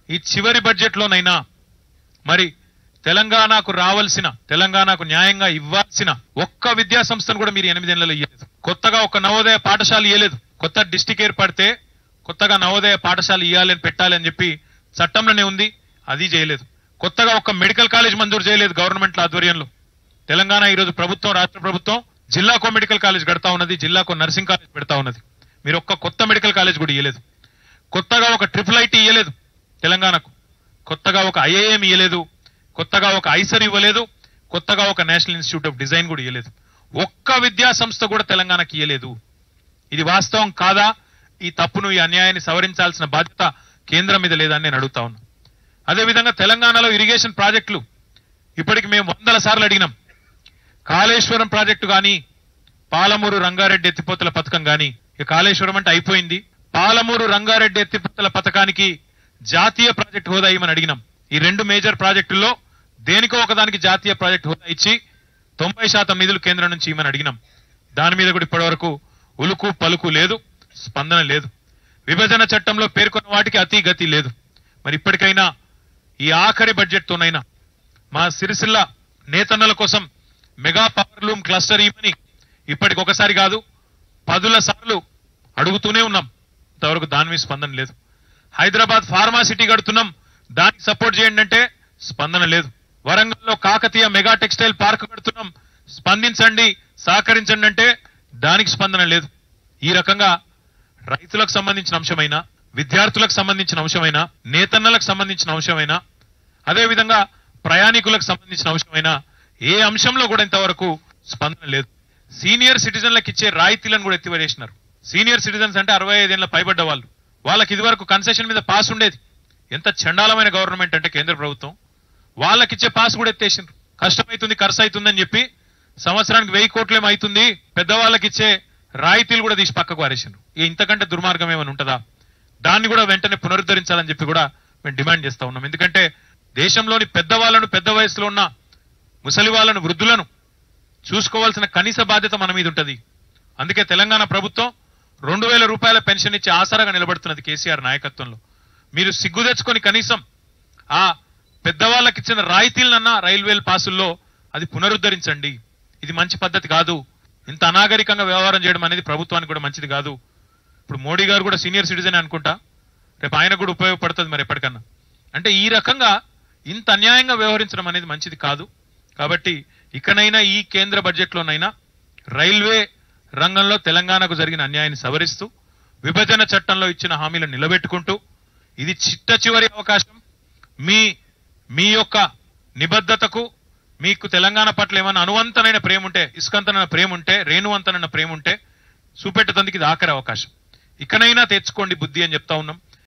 ఈ చివరి బడ్జెట్లోనైనా మరి తెలంగాణకు రావాల్సిన తెలంగాణకు న్యాయంగా ఇవ్వాల్సిన ఒక్క విద్యా సంస్థను కూడా మీరు ఎనిమిదేళ్లలో ఇవ్వలేదు కొత్తగా ఒక నవోదయ పాఠశాల ఇవ్వలేదు కొత్త డిస్టిక్ ఏర్పడితే కొత్తగా నవోదయ పాఠశాల ఇవ్వాలని పెట్టాలి అని చెప్పి చట్టంలోనే ఉంది అది చేయలేదు కొత్తగా ఒక మెడికల్ కాలేజ్ మంజూరు చేయలేదు గవర్నమెంట్ ఆధ్వర్యంలో తెలంగాణ ఈరోజు ప్రభుత్వం రాష్ట్ర ప్రభుత్వం జిల్లాకో మెడికల్ కాలేజ్ కడతా ఉన్నది జిల్లాకో నర్సింగ్ కాలేజ్ పెడతా ఉన్నది మీరు ఒక్క కొత్త మెడికల్ కాలేజ్ కూడా ఇవ్వలేదు కొత్తగా ఒక ట్రిపుల్ ఐటీ ఇవ్వలేదు తెలంగాణకు కొత్తగా ఒక ఐఏఎం ఇవ్వలేదు కొత్తగా ఒక ఐసర్ ఇవ్వలేదు కొత్తగా ఒక నేషనల్ ఇన్స్టిట్యూట్ ఆఫ్ డిజైన్ కూడా ఇవ్వలేదు ఒక్క విద్యా సంస్థ కూడా తెలంగాణకి ఇవ్వలేదు ఇది వాస్తవం కాదా ఈ తప్పును ఈ అన్యాయాన్ని సవరించాల్సిన బాధ్యత కేంద్రం మీద లేదని నేను అడుగుతా ఉన్నా అదేవిధంగా తెలంగాణలో ఇరిగేషన్ ప్రాజెక్టులు ఇప్పటికి మేము వందల సార్లు అడిగినాం కాళేశ్వరం ప్రాజెక్టు గాని పాలమూరు రంగారెడ్డి ఎత్తిపోతల పథకం గాని ఇక కాళేశ్వరం అంటే అయిపోయింది పాలమూరు రంగారెడ్డి ఎత్తిపోతల పథకానికి జాతీయ ప్రాజెక్టు హోదా ఇవ్వమని అడిగినాం ఈ రెండు మేజర్ ప్రాజెక్టుల్లో దేనికో ఒకదానికి జాతీయ ప్రాజెక్టు హోదా ఇచ్చి తొంభై శాతం నిధులు కేంద్రం నుంచి ఇవ్వమని అడిగినాం దాని మీద కూడా ఇప్పటివరకు ఉలుకు పలుకు లేదు స్పందన లేదు విభజన చట్టంలో పేర్కొన్న వాటికి అతి గతి లేదు మరి ఇప్పటికైనా ఈ ఆఖరి బడ్జెట్తోనైనా మా సిరిసిల్ల నేతన్నల కోసం మెగా పవర్ లూమ్ క్లస్టర్ ఇవ్వని ఇప్పటికి ఒకసారి కాదు పదుల సార్లు అడుగుతూనే ఉన్నాం ఇంతవరకు దాని మీద స్పందన లేదు హైదరాబాద్ ఫార్మా సిటీ కడుతున్నాం దానికి సపోర్ట్ చేయండి అంటే స్పందన లేదు వరంగల్లో కాకతీయ మెగా టెక్స్టైల్ పార్క్ కడుతున్నాం స్పందించండి సహకరించండి అంటే దానికి స్పందన లేదు ఈ రకంగా రైతులకు సంబంధించిన అంశమైన విద్యార్థులకు సంబంధించిన అంశమైన నేతన్నలకు సంబంధించిన అంశమైన అదేవిధంగా ప్రయాణికులకు సంబంధించిన అంశమైన ఏ అంశంలో కూడా ఇంతవరకు స్పందన లేదు సీనియర్ సిటిజన్లకు ఇచ్చే రాయితీలను కూడా ఎత్తివేసినారు సీనియర్ సిటిజన్స్ అంటే అరవై ఐదేళ్ల పైబడ్డ వాళ్ళు వాళ్ళకి ఇదివరకు కన్సెషన్ మీద పాస్ ఉండేది ఎంత చండాలమైన గవర్నమెంట్ అంటే కేంద్ర ప్రభుత్వం వాళ్ళకి ఇచ్చే పాస్ కూడా ఎత్తేసిండ్రు కష్టమైతుంది ఖర్చు అవుతుందని చెప్పి సంవత్సరానికి వెయ్యి కోట్లేమో అవుతుంది పెద్దవాళ్ళకి ఇచ్చే రాయితీలు కూడా తీసి పక్కకు వారేసిండ్రు ఇక ఇంతకంటే దుర్మార్గం ఏమైనా ఉంటుందా దాన్ని కూడా వెంటనే పునరుద్ధరించాలని చెప్పి కూడా మేము డిమాండ్ చేస్తా ఉన్నాం ఎందుకంటే దేశంలోని పెద్దవాళ్ళను పెద్ద వయసులో ఉన్న ముసలి వాళ్ళను వృద్ధులను చూసుకోవాల్సిన కనీస బాధ్యత మన మీద ఉంటది అందుకే తెలంగాణ ప్రభుత్వం రెండు వేల రూపాయల పెన్షన్ ఇచ్చి ఆసరాగా నిలబడుతున్నది కేసీఆర్ నాయకత్వంలో మీరు సిగ్గు తెచ్చుకొని కనీసం ఆ పెద్దవాళ్ళకి ఇచ్చిన రాయితీలనన్నా రైల్వేల పాసుల్లో అది పునరుద్ధరించండి ఇది మంచి పద్ధతి కాదు ఇంత అనాగరికంగా వ్యవహారం చేయడం అనేది ప్రభుత్వానికి కూడా మంచిది కాదు ఇప్పుడు మోడీ గారు కూడా సీనియర్ సిటిజన్ అనుకుంటా రేపు ఆయన కూడా ఉపయోగపడుతుంది మరి ఎప్పటికన్నా అంటే ఈ రకంగా ఇంత అన్యాయంగా వ్యవహరించడం అనేది మంచిది కాదు కాబట్టి ఇకనైనా ఈ కేంద్ర బడ్జెట్లోనైనా రైల్వే రంగంలో తెలంగాణకు జరిగిన అన్యాయాన్ని సవరిస్తూ విభజన చట్టంలో ఇచ్చిన హామీలను నిలబెట్టుకుంటూ ఇది చిట్ట చివరి అవకాశం మీ మీ యొక్క నిబద్ధతకు మీకు తెలంగాణ పట్ల ఏమైనా అనువంతనైన ప్రేమ ఉంటే ఇసుకంతనైన ప్రేమ ఉంటే రేణువంతనైన ప్రేమ ఉంటే చూపెట్టదందుకు ఇది ఆఖరి అవకాశం ఇకనైనా తెచ్చుకోండి బుద్ధి అని చెప్తా ఉన్నాం